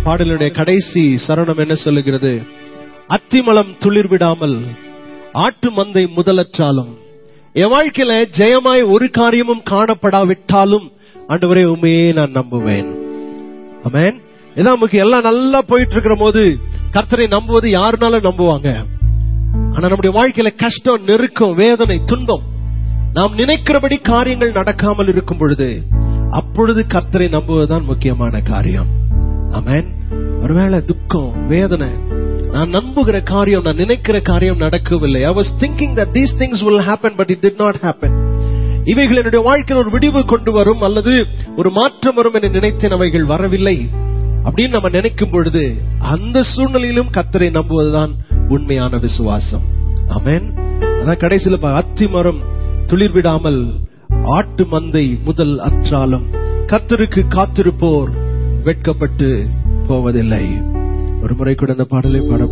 பாடலுடைய கடைசி சரணம் என்ன சொல்லுகிறது அத்திமலம் துளிர் விடாமல் ஆட்டு மந்தை முதலற்றாலும் என் வாழ்க்கையில ஜெயமாய் ஒரு காரியமும் காணப்படாவிட்டாலும் ஆண்டவரே உண்மையே நான் நம்புவேன் அமேன் இதான் முக்கியம் எல்லாம் நல்லா போயிட்டு இருக்கிற போது கர்த்தரை நம்புவது யாருனாலும் நம்புவாங்க ஆனா நம்முடைய வாழ்க்கையில கஷ்டம் நெருக்கம் வேதனை துன்பம் நாம் நினைக்கிறபடி காரியங்கள் நடக்காமல் இருக்கும் பொழுது அப்பொழுது கர்த்தரை நம்புவதுதான் முக்கியமான காரியம் அமேன் ஒருவேளை துக்கம் வேதனை நான் நம்புகிற காரியம் நான் நினைக்கிற காரியம் நடக்கவில்லை I was thinking that these things will happen but it did not happen இவைகள் என்னுடைய வாழ்க்கையில் ஒரு விடிவு கொண்டு வரும் அல்லது ஒரு மாற்றம் வரும் என நினைத்தேன் அவைகள் வரவில்லை அப்படின்னு நம்ம நினைக்கும் பொழுது அந்த சூழ்நிலையிலும் கத்தரை நம்புவதுதான் உண்மையான விசுவாசம் ஆமென் அதான் கடைசியில பா- அத்தி மரம் துளிர் விடாமல் ஆட்டு மந்தை முதல் அற்றாலும் கத்தருக்கு காத்திருப்போர் வெட்கப்பட்டு போவதில்லை ஒரு முறை கூட இந்த பாடலை பாட